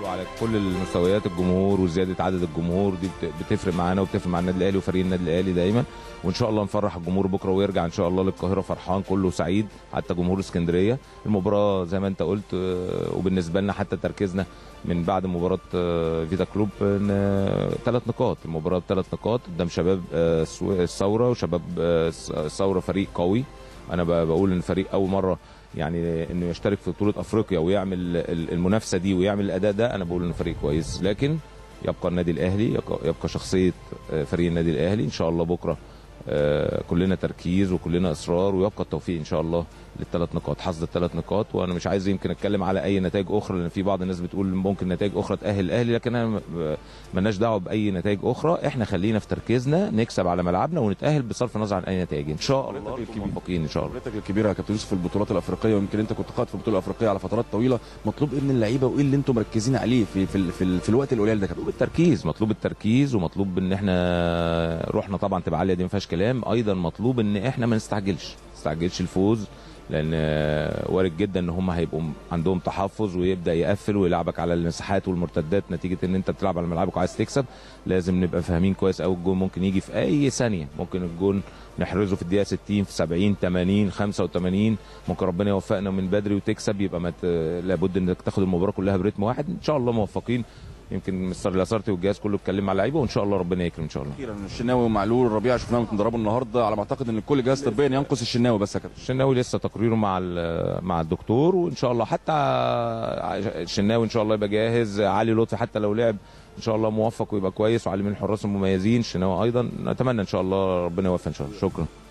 كله على كل المستويات الجمهور وزياده عدد الجمهور دي بت- بتفرق معانا وبتفرق مع النادي الاهلي وفريق النادي الاهلي دايما وان شاء الله نفرح الجمهور بكره ويرجع ان شاء الله للقاهره فرحان كله سعيد حتى جمهور اسكندريه المباراه زي ما انت قلت آه، وبالنسبه لنا حتى تركيزنا من بعد مباراه آه، فيتا كلوب ثلاث نقاط المباراه بثلاث نقاط قدام شباب آه، سو- الثوره وشباب آه، الثوره فريق قوي انا ب- بقول ان فريق اول مره يعني انه يشترك في بطوله افريقيا ويعمل ال- المنافسه دي ويعمل الاداء ده انا بقول انه فريق كويس لكن يبقى النادي الاهلي يبقى يبقى شخصيه آه، فريق النادي الاهلي ان شاء الله بكره آه، كلنا تركيز وكلنا اصرار ويبقى التوفيق ان شاء الله للثلاث نقاط حصد الثلاث نقاط وانا مش عايز يمكن اتكلم على اي نتائج اخرى لان في بعض الناس بتقول ممكن نتائج اخرى تاهل الاهلي لكن انا م- ملناش دعوه باي نتائج اخرى احنا خلينا في تركيزنا نكسب على ملعبنا ونتاهل بصرف النظر عن اي نتائج ان شاء الله حضرتك نكون الكبير. موفقين ان شاء الله خبرتك الكبيره يا كابتن يوسف في البطولات الافريقيه ويمكن انت كنت قائد في البطوله الافريقيه على فترات طويله مطلوب ايه من اللعيبه وايه اللي انتم مركزين عليه في في, في, ال- في الوقت القليل ده يا كابتن مطلوب التركيز مطلوب التركيز ومطلوب ان احنا روحنا طبعا تبقى عاليه دي ما فيهاش كلام ايضا مطلوب ان احنا ما نستعجلش ما نستعجلش الفوز لان آه، وارد جدا ان هم هيبقوا عندهم تحفظ ويبدا يقفل ويلعبك على المساحات والمرتدات نتيجه ان انت بتلعب على ملعبك وعايز تكسب لازم نبقى فاهمين كويس قوي الجون ممكن يجي في اي ثانيه ممكن الجون نحرزه في الدقيقه 60 في 70 80 85 ممكن ربنا يوفقنا من بدري وتكسب يبقى ما ت- لابد انك تاخد المباراه كلها بريتم واحد ان شاء الله موفقين يمكن مستر لاسارتي والجهاز كله اتكلم مع اللعيبه وان شاء الله ربنا يكرم ان شاء الله اخيرا الشناوي ومعلول الربيع شفناهم بتدربوا النهارده على ما اعتقد ان الكل جهاز طبيا ينقص الشناوي بس يا كابتن الشناوي لسه تقريره مع ال- مع الدكتور وان شاء الله حتى الشناوي ان شاء الله يبقى جاهز علي لطفي حتى لو لعب ان شاء الله موفق ويبقى كويس وعلي من الحراس المميزين الشناوي ايضا نتمنى ان شاء الله ربنا يوفق ان شاء الله شكرا